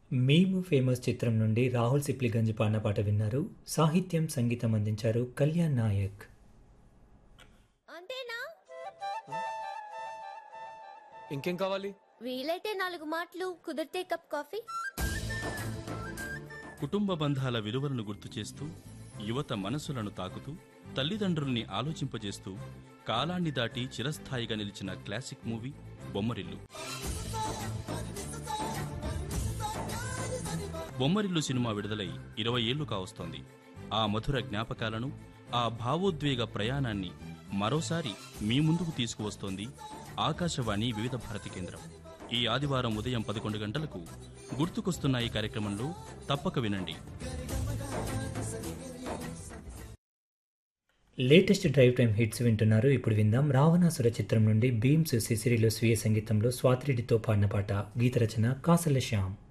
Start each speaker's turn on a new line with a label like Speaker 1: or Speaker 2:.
Speaker 1: మేము ఫేమస్ చిత్రం నుండి రాహుల్ సిప్లిగంజ్ పాడిన పాట విన్నారు సాహిత్యం సంగీతం అందించారు కళ్యాణ్ నాయక్
Speaker 2: అంతేనా
Speaker 3: ఇంకేం కావాలి
Speaker 2: వీలైతే నాలుగు మాటలు కుదిరితే కప్ కాఫీ
Speaker 4: కుటుంబ బంధాల విలువలను గుర్తు చేస్తూ యువత మనసులను తాకుతూ తల్లిదండ్రుల్ని ఆలోచింపజేస్తూ కాలాన్ని దాటి చిరస్థాయిగా నిలిచిన classic movie Bommarillu Bommarillu cinema విడుదలై ఇరవై ఏళ్లు కావస్తోంది ఆ మధుర జ్ఞాపకాలను ఆ భావోద్వేగ ప్రయాణాన్ని మరోసారి మీ ముందుకు తీసుకువస్తోంది ఆకాశవాణి వివిధ భారతి కేంద్రం ఈ ఆదివారం ఉదయం పదకొండు గంటలకు గుర్తుకొస్తున్న ఈ కార్యక్రమంలో తప్పక వినండి
Speaker 1: లేటెస్ట్ డ్రైవ్ టైం హిట్స్ వింటున్నారు ఇప్పుడు విందాం రావణాసుర చిత్రం నుండి భీమ్స్ సిసిరిలో స్వీయ సంగీతంలో స్వాతిరెడ్డితో పాడిన పాట గీత రచన కాసల శ్యామ్